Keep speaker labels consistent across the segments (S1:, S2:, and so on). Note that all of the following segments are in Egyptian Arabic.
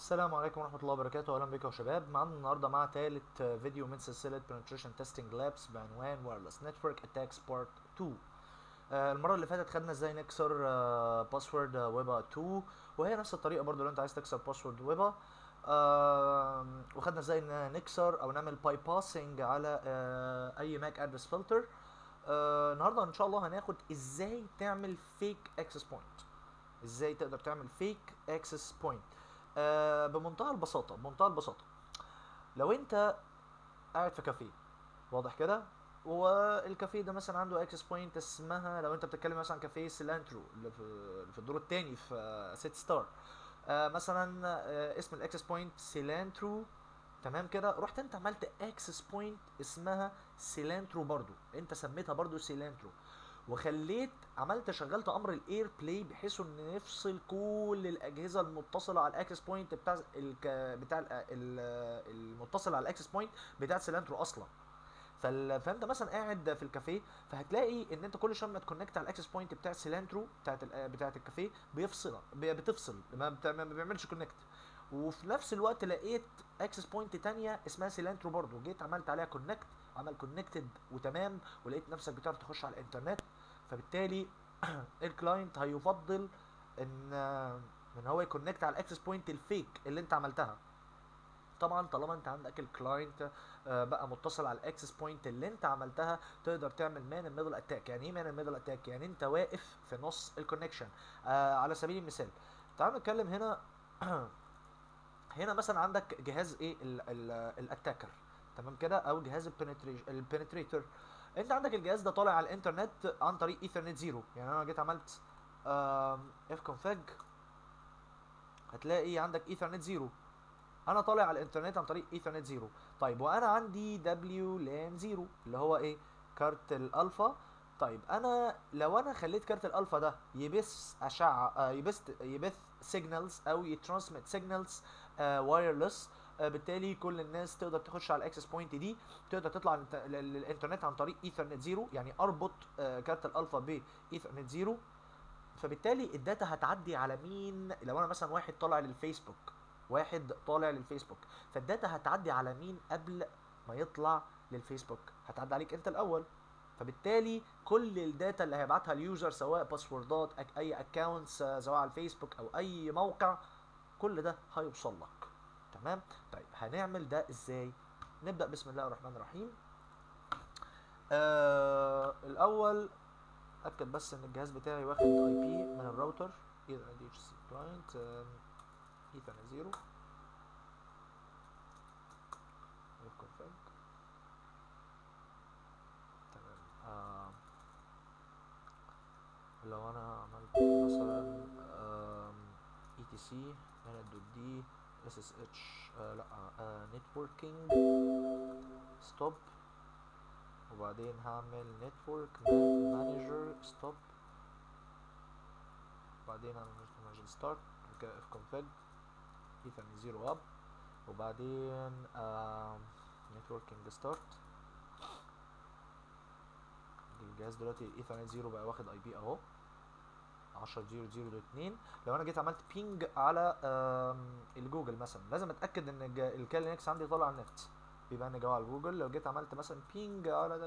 S1: السلام عليكم ورحمة الله وبركاته أهلا بكم يا شباب معانا النهاردة مع تالت فيديو من سلسلة Penetration Testing Labs بعنوان Wireless Network Attacks Part 2 آه، المرة اللي فاتت خدنا ازاي نكسر باسورد ويبا 2 وهي نفس الطريقة برضو لو انت عايز تكسر باسورد ويبا وخدنا ازاي ن- نكسر او نعمل باي باسنج على آه، اي ماك ادرس فلتر النهارده ان شاء الله هناخد ازاي تعمل فيك اكسس بوينت ازاي تقدر تعمل فيك اكسس بوينت آه بمنتهى البساطه بمنتهى البساطه لو انت قاعد في كافيه واضح كده والكافيه ده مثلا عنده اكسس بوينت اسمها لو انت بتتكلم مثلا كافيه سيلانترو اللي في اللي في الدور الثاني في آه، سيت ستار آه مثلا آه اسم الاكسس بوينت سيلانترو تمام كده رحت انت عملت اكسس بوينت اسمها سيلانترو برضو انت سميتها برضو سيلانترو وخليت عملت شغلت امر الاير بلاي بحيث ان نفصل كل الاجهزه المتصله على الاكسس بوينت بتاع الك... بتاع ال... ال... المتصل على الاكسس بوينت بتاع سيلانترو اصلا فال... فانت مثلا قاعد في الكافيه فهتلاقي ان انت كل شويه ما تكونكت على الاكسس بوينت بتاع سيلانترو بتاعت ال... بتاعت الكافيه بيفصل ب- بتفصل ما, بت... ما بيعملش كونكت وفي نفس الوقت لقيت اكسس بوينت تانية اسمها سيلانترو برضو جيت عملت عليها كونكت عمل كونكتد وتمام ولقيت نفسك بتعرف تخش على الانترنت فبالتالي الكلاينت هيفضل ان ان هو يكونكت على الاكسس بوينت الفيك اللي انت عملتها طبعا طالما انت عندك الكلاينت آه، بقى متصل على الاكسس بوينت اللي انت عملتها تقدر تعمل مان ميدل اتاك يعني ايه مان ميدل اتاك يعني انت واقف في نص الكونكشن آه على سبيل المثال تعال نتكلم هنا هنا مثلا عندك جهاز ايه الاتاكر تمام كده او جهاز البنتريتور انت عندك الجهاز ده طالع على الانترنت عن طريق ايثرنت زيرو يعني انا جيت عملت اف كونفج هتلاقي عندك ايثرنت زيرو انا طالع على الانترنت عن طريق ايثرنت زيرو طيب وانا عندي دبليو لان زيرو اللي هو ايه كارت الالفا طيب انا لو انا خليت كارت الالفا ده يبث اشعه آه، يبث يبث سيجنالز او يترانسميت سيجنالز وايرلس بالتالي كل الناس تقدر تخش على الاكسس بوينت دي تقدر تطلع للت- لل- للانترنت عن طريق ايثرنت زيرو يعني اربط آه، كارت الالفا بايثرنت زيرو فبالتالي الداتا هتعدي على مين لو انا مثلا واحد طالع للفيسبوك واحد طالع للفيسبوك فالداتا هتعدي على مين قبل ما يطلع للفيسبوك هتعدي عليك انت الاول فبالتالي كل الداتا اللي هيبعتها اليوزر سواء باسوردات أك- اي اكونتس سواء على الفيسبوك او اي موقع كل ده هيوصل لك تمام طيب هنعمل ده ازاي نبدا بسم الله الرحمن الرحيم آه الاول اتاكد بس ان الجهاز بتاعي واخد اي بي من الراوتر ايثرنت دي اتش سي كلاينت ايثرنت زيرو config تمام آه لو انا عملت مثلا اي تي سي هنا دوت دي اس اس اتش لا نتوركينج ستوب وبعدين هعمل نتورك مانجر ستوب وبعدين هعمل مانجر ستارت في config ايثرنت زيرو اب وبعدين نتوركينج ستارت الجهاز دلوقتي ايثرنت زيرو بقى واخد اي بي اهو 10.0.0.2 لو انا جيت عملت بينج على آم، الجوجل مثلا لازم اتاكد ان الج- الكال لينكس عندي طالع على النت بيبقى انا جوه على جوجل لو جيت عملت مثلا بينج على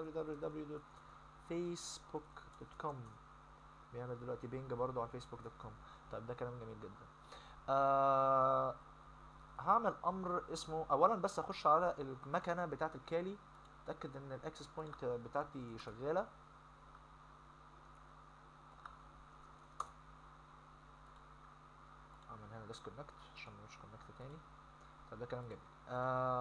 S1: www.facebook.com بيعمل دلوقتي بينج برضو على facebook.com طيب ده كلام جميل جدا آه هعمل امر اسمه اولا بس اخش على المكنه بتاعه الكالي اتاكد ان الاكسس بوينت بتاعتي شغاله اعمل هنا ديسكونكت عشان ما مش كونكت تاني طب ده كلام جميل آه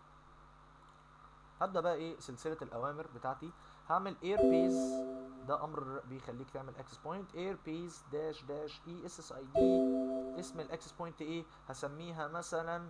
S1: هبدا بقى ايه سلسله الاوامر بتاعتي هعمل اير بيز ده امر بيخليك تعمل اكسس بوينت اير بيز داش داش اي اس اس اي دي اسم الاكسس بوينت ايه هسميها مثلا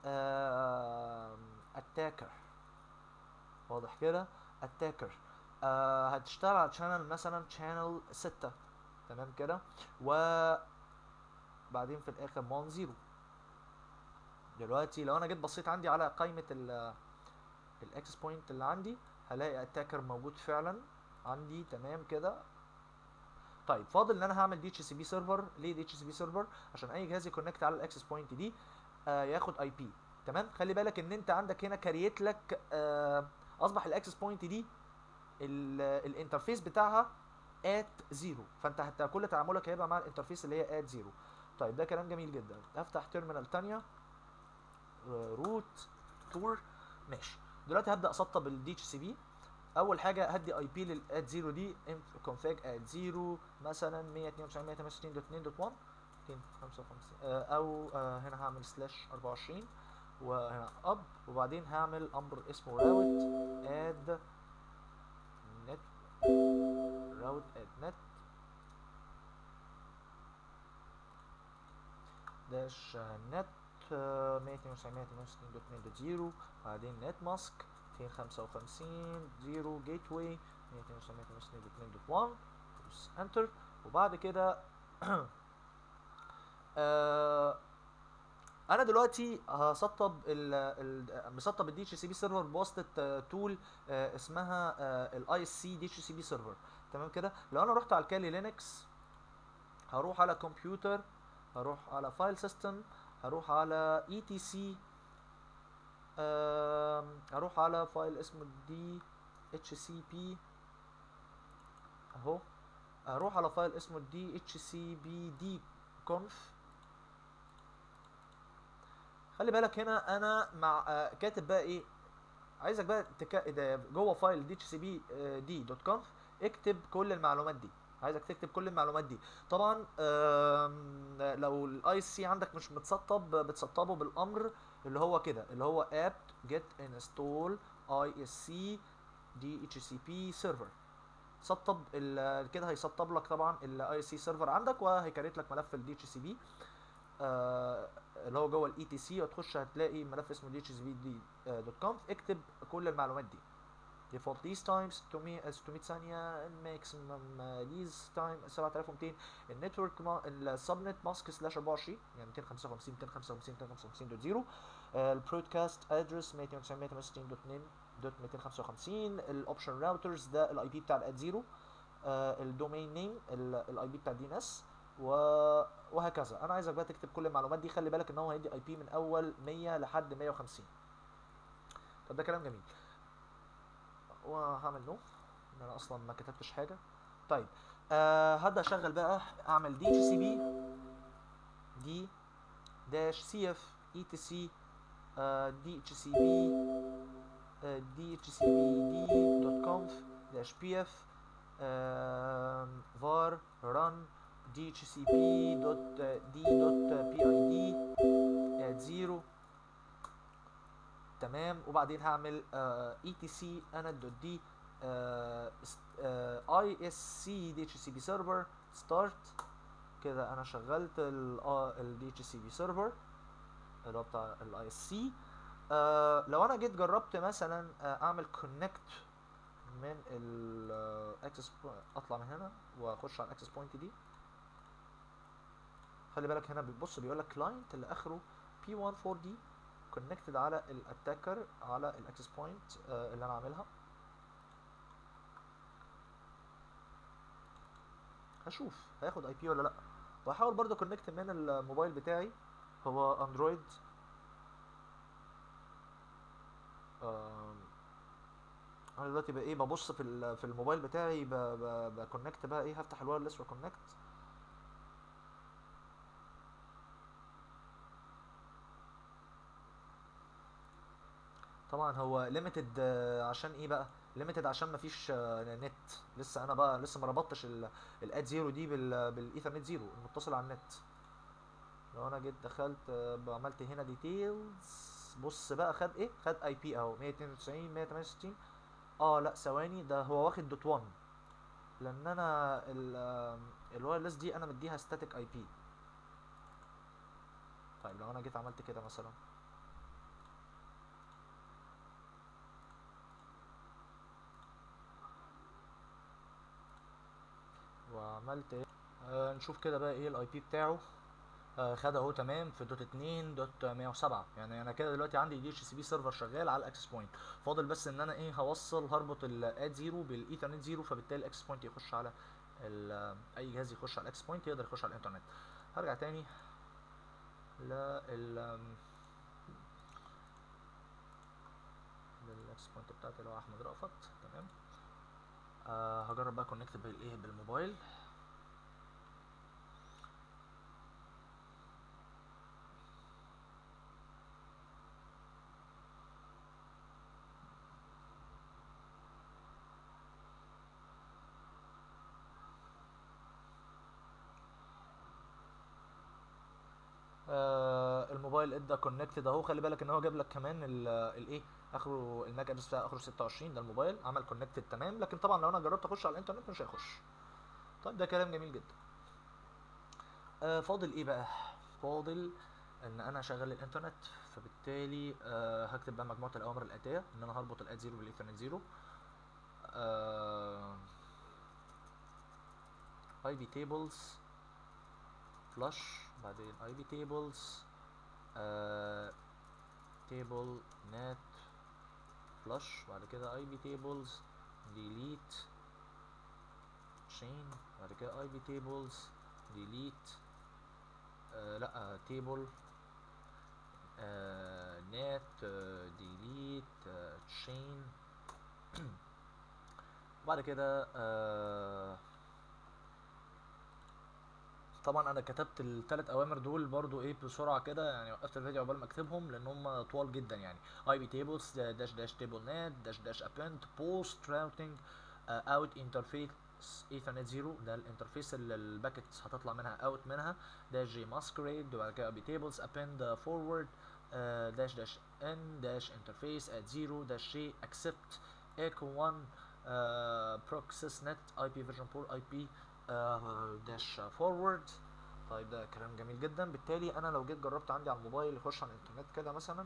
S1: اتاكر واضح كده اتاكر آه هتشتغل على شانل مثلا شانل 6 تمام كده وبعدين في الاخر مون زيرو دلوقتي لو انا جيت بصيت عندي على قائمه الاكسس بوينت اللي عندي هلاقي اتاكر موجود فعلا عندي تمام كده طيب فاضل ان انا هعمل دي اتش سي بي سيرفر ليه دي اتش سي بي سيرفر عشان اي جهاز يكونكت على الاكسس بوينت دي آه ياخد اي بي تمام خلي بالك ان انت عندك هنا كريت لك آه اصبح الاكسس بوينت دي ال- الانترفيس بتاعها ات زيرو فانت حتى كل تعاملك هيبقى مع الانترفيس اللي هي ات زيرو طيب ده كلام جميل جدا افتح تيرمينال تانية روت تور ماشي دلوقتي هبدا اسطب الدي اتش سي بي اول حاجه هدي اي بي للات زيرو دي كونفيج ات زيرو مثلا 192.168.2.1 255 آه، او آه، هنا هعمل سلاش 24 وهنا اب وبعدين هعمل امر اسمه راوت اد نت راوت اد نت داش نت 192.168.2.0 بعدين نت ماسك 255 0 جيت واي 192.168.2.1 دوس انتر وبعد كده آه انا دلوقتي هسطب ال ال مسطب الدي اتش سي بي سيرفر بواسطه تول اسمها الاي اس سي دي اتش سي بي سيرفر تمام كده لو انا رحت على الكالي لينكس هروح على كمبيوتر هروح على فايل سيستم هروح على اي تي سي هروح على فايل اسمه دي اتش سي بي اهو هروح على فايل اسمه دي اتش سي بي دي كونف خلي بالك هنا انا مع آه، كاتب بقى ايه عايزك بقى تك... ده جوه فايل دي اتش سي بي دي دوت كونف اكتب كل المعلومات دي عايزك تكتب كل المعلومات دي طبعا آم، لو الاي اس سي عندك مش متسطب بتسطبه بالامر اللي هو كده اللي هو apt get install isc dhcp server سطب ال- كده هيسطب لك طبعا الاي اس سي سيرفر عندك وهيكريت لك ملف الدي اتش سي بي اللي هو جوه الاي تي سي وتخش هتلاقي ملف اسمه دي اتش سي بي دي دوت كونف اكتب كل المعلومات دي default lease time 600 600 ثانية maximum lease time 7200 النتورك السبنت ماسك سلاش 24 يعني 255 255 255 دوت 0 البرودكاست ادرس 192.168.255 الاوبشن راوترز ده الاي بي بتاع الاد زيرو الدومين نيم الاي بي بتاع الدي ان اس وهكذا انا عايزك بقى تكتب كل المعلومات دي خلي بالك ان هو هيدي اي بي من اول 100 لحد 150 طب ده كلام جميل وهعمل نو ان انا اصلا ما كتبتش حاجه طيب آه هبدا اشغل بقى اعمل دي اتش سي بي دي داش سي اف اي تي سي دي اتش سي بي دي اتش سي بي دي دوت كونف داش بي اف var run dhcp دوت دي دوت بي اي دي ات زيرو تمام وبعدين هعمل اي تي سي انا دوت دي اي اس سي دي اتش سي بي سيرفر ستارت كده انا شغلت الدي اتش سي بي سيرفر اللي هو بتاع الاي اس سي لو انا جيت جربت مثلا آه، اعمل كونكت من الاكسس اطلع من هنا واخش على الاكسس بوينت دي خلي بالك هنا بتبص بيقول لك كلاينت اللي اخره P14 دي كونكتد على الاتاكر على الاكسس بوينت اللي انا عاملها هشوف هياخد اي بي ولا لا وهحاول برضه كونكت من الموبايل بتاعي هو اندرويد آم، انا دلوقتي بقى ايه ببص في ال- في الموبايل بتاعي ب- ب- بكونكت بقى ايه هفتح الوايرلس واكونكت طبعا هو ليميتد عشان ايه بقى ليميتد عشان مفيش آه، نت لسه انا بقى لسه ما ربطتش الاد زيرو دي بال بالايثرنت زيرو المتصل على النت لو انا جيت دخلت آه، عملت هنا ديتيلز بص بقى خد ايه خد اي بي اهو 192 168 اه لا ثواني ده هو واخد دوت 1 لان انا الوايرلس دي انا مديها ستاتيك اي بي طيب لو انا جيت عملت كده مثلا وعملت ايه آه نشوف كده بقى ايه الاي بي بتاعه آه خد اهو تمام في دوت 2 دوت 107 يعني انا كده دلوقتي عندي دي اتش سي بي سيرفر شغال على الاكسس بوينت فاضل بس ان انا ايه هوصل هربط الاد زيرو بالايثرنت زيرو فبالتالي الاكسس بوينت يخش على ال- اي جهاز يخش على الاكسس بوينت يقدر يخش على الانترنت هرجع تاني لل للاكسس بوينت بتاعتي اللي هو احمد رأفت تمام آه هجرب بقى كونكت بالايه بالموبايل آه الموبايل ادى كونكتد اهو خلي بالك ان هو جاب لك كمان ال- الايه اخره الماك ادرس بتاعه اخره 26 ده الموبايل عمل كونكتد تمام لكن طبعا لو انا جربت اخش على الانترنت مش هيخش طيب ده كلام جميل جدا آه فاضل ايه بقى فاضل ان انا اشغل الانترنت فبالتالي آه هكتب بقى مجموعه الاوامر الاتيه ان انا هربط الاد زيرو بالايثرنت زيرو اي بي تيبلز فلاش بعدين اي بي تيبلز تيبل نت فلاش بعد كده اي بي تيبلز ديليت chain بعد كده اي بي تيبلز ديليت لا تيبل نت ديليت chain وبعد كده آه طبعا انا كتبت الثلاث اوامر دول برضو ايه بسرعه كده يعني وقفت الفيديو قبل ما اكتبهم لان هم طوال جدا يعني اي بي تيبلز داش داش تيبل نت داش داش ابند بوست راوتنج اوت انترفيس ايثرنت زيرو ده الانترفيس اللي الباكتس هتطلع منها اوت منها داش جي ماسكريد وبعد كده بي تيبلز ابند فورورد داش داش ان داش انترفيس ات زيرو داش جي اكسبت ايكو 1 بروكسيس نت اي بي فيرجن 4 اي بي داش فورورد طيب ده كلام جميل جدا بالتالي انا لو جيت جربت عندي على الموبايل يخش على الانترنت كده مثلا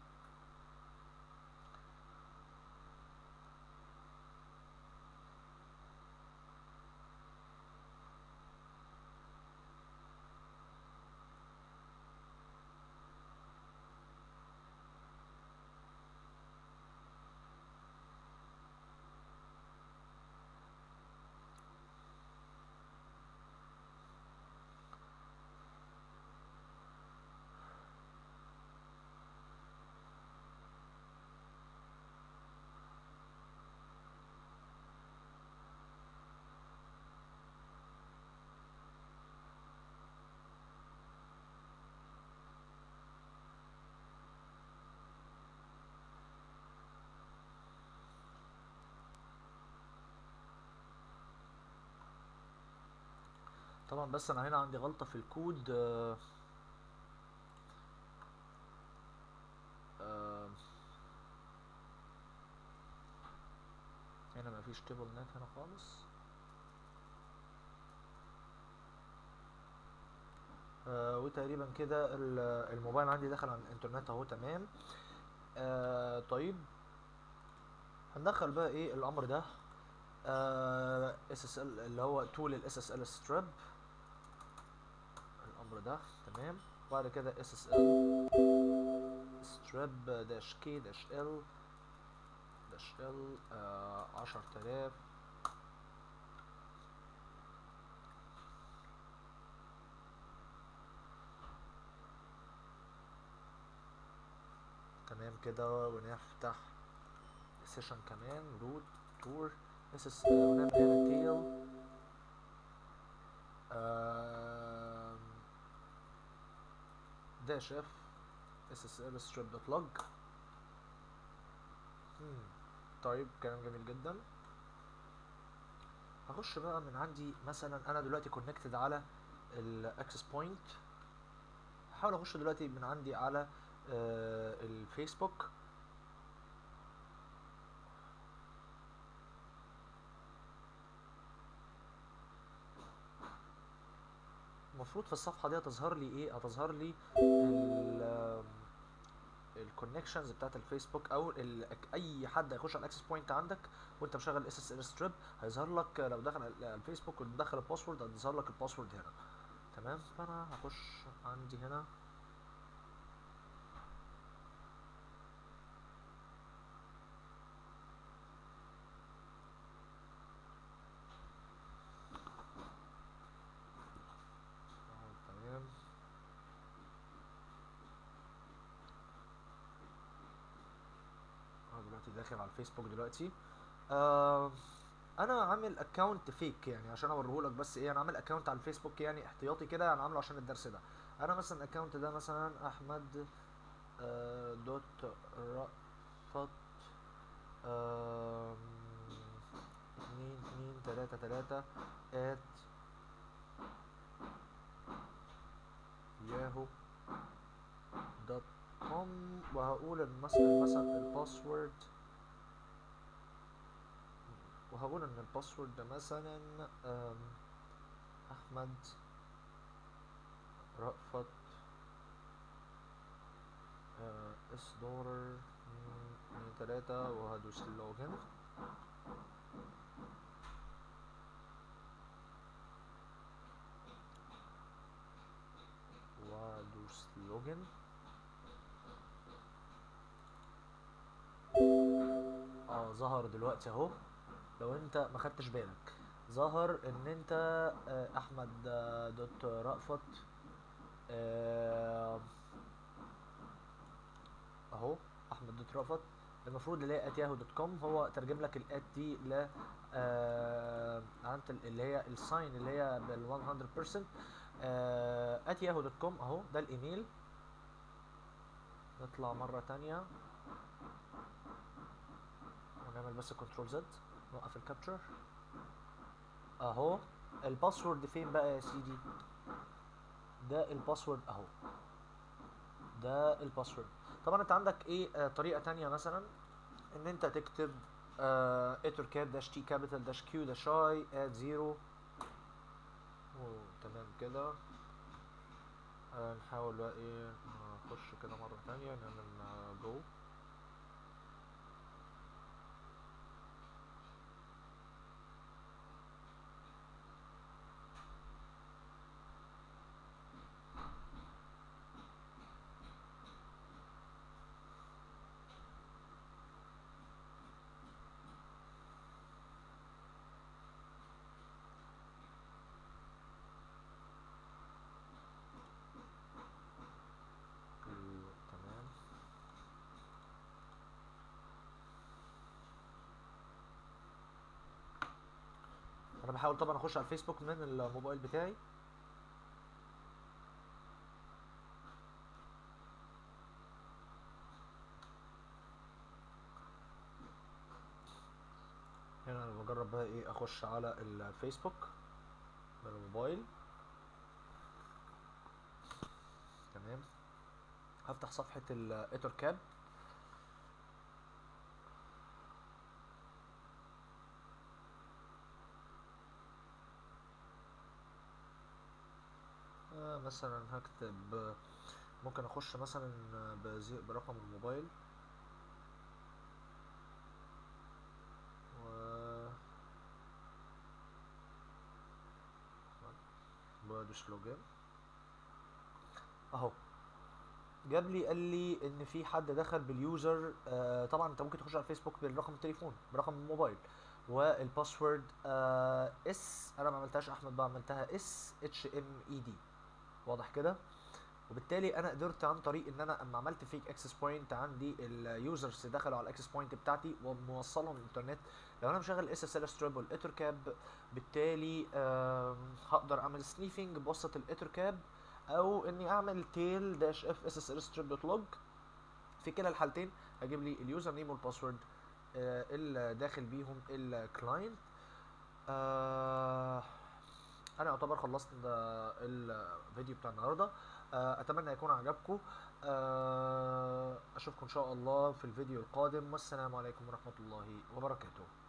S1: طبعا بس انا هنا عندي غلطة في الكود آه آه هنا مفيش تيبل نت هنا خالص آه وتقريبا كده ال- الموبايل عندي دخل على الانترنت اهو تمام آه طيب هندخل بقى ايه الامر ده اس اس ال اللي هو تول الاس اس ال ستريب الامر ده تمام وبعد كده اس اس ال ستريب داش كي داش ال داش ال عشر تلاف تمام كده ونفتح سيشن كمان روت تور اس اس ونعمل هنا تيل داش اف اس اس ال ستريب دوت لوج طيب كلام جميل جدا هخش بقى من عندي مثلا انا دلوقتي كونكتد على الاكسس بوينت هحاول اخش دلوقتي من عندي على آه الفيسبوك المفروض في الصفحه دي هتظهر لي ايه هتظهر لي الكونكشنز بتاعت الفيسبوك او ال اي حد هيخش على الاكسس بوينت عندك وانت مشغل اس اس ال ستريب هيظهر لك لو دخل على الفيسبوك ومدخل الباسورد هتظهر لك الباسورد هنا تمام فانا هخش عندي هنا تمام داخل على الفيسبوك دلوقتي آه انا عامل اكونت فيك يعني عشان اوريهولك بس ايه انا عامل اكونت على الفيسبوك يعني احتياطي كده انا عامله عشان الدرس ده انا مثلا الاكونت ده مثلا احمد آه دوت رأفت آم، اتنين اتنين تلاتة تلاتة ات ياهو دوت كوم وهقول مثلا مثلا الباسورد وهقول ان الباسورد ده مثلا آم، احمد رأفت آه، اس دولار اتنين اتنين تلاتة وهدوس اللوجن وادوس لوجن اه ظهر دلوقتي اهو لو انت ما خدتش بالك ظهر ان انت آه، احمد آه، دوت رأفت آه، اهو احمد دوت رأفت المفروض اللي هي ات ياهو دوت كوم هو ترجم لك الات دي ل آه، علامة ال- اللي هي الساين اللي هي بال 100% ات ياهو دوت كوم اهو ده الايميل نطلع مرة تانية ونعمل بس كنترول زد نوقف الكابتشر اهو الباسورد فين بقى يا سيدي ده الباسورد اهو ده الباسورد طبعا انت عندك ايه آه طريقه تانية مثلا ان انت تكتب آه اتركاب داش تي كابيتال داش كيو داش اي ات زيرو تمام كده آه نحاول بقى ايه نخش كده مره تانية نعمل جو تمام انا بحاول طبعا اخش على الفيسبوك من الموبايل بتاعي هنا انا بجرب بقى ايه اخش على الفيسبوك من الموبايل تمام هفتح صفحة الاتركاب آه مثلا هكتب ممكن اخش مثلا بزي- برقم الموبايل و بدوس لوجين اهو جاب لي قال لي ان في حد دخل باليوزر آه طبعا انت ممكن تخش على الفيسبوك بالرقم التليفون برقم الموبايل والباسورد آه اس انا ما عملتهاش احمد بقى عملتها اس اتش ام اي دي واضح كده وبالتالي انا قدرت عن طريق ان انا اما عملت فيك اكسس بوينت عندي اليوزرز دخلوا على الاكسس بوينت بتاعتي وموصلهم الانترنت لو انا مشغل اس اس ال ستريب والاتركاب بالتالي آم، هقدر اعمل سنيفنج بوسط الاتركاب او اني اعمل تيل داش اف اس اس ال ستريب دوت لوج في كلا الحالتين هجيب لي اليوزر نيم والباسورد آه، اللي داخل بيهم الكلاينت آه انا اعتبر خلصت ده الفيديو بتاع النهارده آه اتمنى يكون عجبكم آه اشوفكم ان شاء الله في الفيديو القادم والسلام عليكم ورحمه الله وبركاته